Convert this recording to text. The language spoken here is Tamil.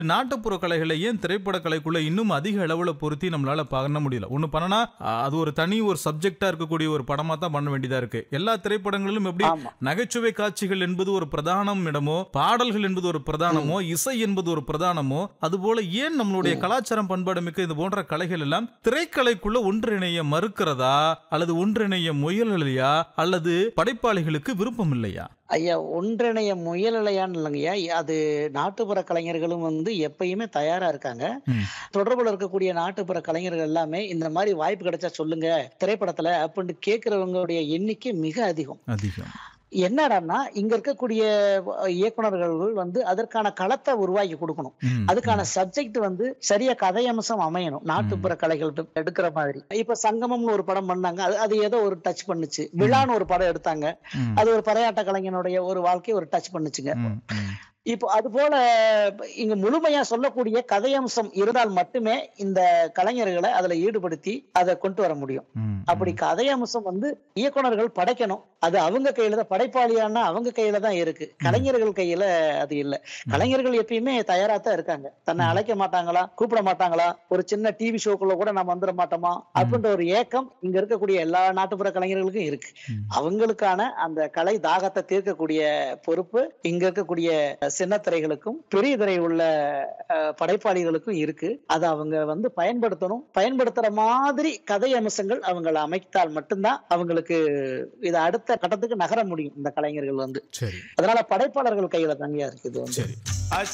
நாட்டுப்புற கலைகளை ஏன் திரைப்பட கலைக்குள்ள இன்னும் அதிக அளவுல பொருத்தி நம்மளால பண்ண முடியல ஒண்ணு பண்ணனா அஹ், அது ஒரு தனி ஒரு சப்ஜெக்டா இருக்கக்கூடிய ஒரு படமா தான் பண்ண வேண்டியதா இருக்கு எல்லா திரைப்படங்களிலும் எப்படி ஆமா நகைச்சுவை காட்சிகள் என்பது ஒரு பிரதானம் இடமோ பாடல்கள் என்பது ஒரு பிரதானமோ இசை என்பது ஒரு பிரதானமோ அதுபோல ஏன் நம்மளுடைய கலாச்சாரம் பண்பாடு மிக்க இது போன்ற கலைகள் எல்லாம் திரைக்கலைக்குள்ள ஒன்றிணைய மறுக்கிறதா அல்லது ஒன்றிணைய முயலலையா அல்லது படைப்பாளிகளுக்கு விருப்பம் இல்லையா ஐயா ஒன்றிணைய முயலலையான்னு இல்லைங்கய்யா அது நாட்டுப்புற கலைஞர்களும் வந்து எப்பயுமே தயாரா இருக்காங்க ம். தொடர்புல இருக்கக்கூடிய நாட்டுப்புற கலைஞர்கள் எல்லாமே இந்த மாதிரி வாய்ப்பு கிடைச்சா சொல்லுங்க திரைப்படத்துல அப்படின்னு கேட்கறவங்களுடைய எண்ணிக்கை மிக அதிகம் அதிகம் என்னடான்னா இங்க இருக்கக்கூடிய இயக்குனர்கள் வந்து அதற்கான களத்தை உருவாக்கி கொடுக்கணும் ம், அதுக்கான சப்ஜெக்ட் வந்து சரியா கதையம்சம் அமையணும் நாட்டுப்புற கலைகள் எடுக்கிற மாதிரி இப்ப சங்கமம்னு ஒரு படம் பண்ணாங்க அது அது ஏதோ ஒரு டச் பண்ணுச்சு விழான்னு ஒரு படம் எடுத்தாங்க ம், அது ஒரு பறையாட்ட கலைஞனுடைய ஒரு வாழ்க்கையை ஒரு டச் பண்ணுச்சுங்க ம், ம். இப்போ அது போல இங்க முழுமையா சொல்லக்கூடிய கதையம்சம் இருந்தால் மட்டுமே இந்த கலைஞர்களை அதுல ஈடுபடுத்தி அதை கொண்டு வர முடியும் ம், அப்படி கதையம்சம் வந்து இயக்குனர்கள் படைக்கணும் அது அவங்க கையில தான் படைப்பாளியானா அவங்க கையில தான் இருக்கு கலைஞர்கள் கையில அது இல்ல கலைஞர்கள் எப்பயுமே தயாரா தான் இருக்காங்க தன்னை அழைக்க மாட்டாங்களா கூப்பிட மாட்டாங்களா ஒரு சின்ன டிவி ஷோக்குள்ள கூட நம்ம வந்துட மாட்டோமா அப்படின்ற ஒரு ஏக்கம் இங்க இருக்கக்கூடிய எல்லா நாட்டுப்புற கலைஞர்களுக்கும் இருக்கு ம். அவங்களுக்கான அந்த கலை தாகத்தை தீர்க்கக்கூடிய பொறுப்பு இங்க இருக்கக்கூடிய சின்ன திரைகளுக்கும் பெரிய திரை உள்ள அஹ், படைப்பாளிகளுக்கும் இருக்கு அதை அவங்க வந்து பயன்படுத்தணும் பயன்படுத்துற மாதிரி கதை அம்சங்கள் அவங்களை அமைத்தால் மட்டும்தான் அவங்களுக்கு இதை அடுத்த கட்டத்துக்கு நகர முடியும் இந்த கலைஞர்கள் வந்து சரி அதனால படைப்பாளர்கள் கையில தங்கியா இருக்கு இது வந்து சரி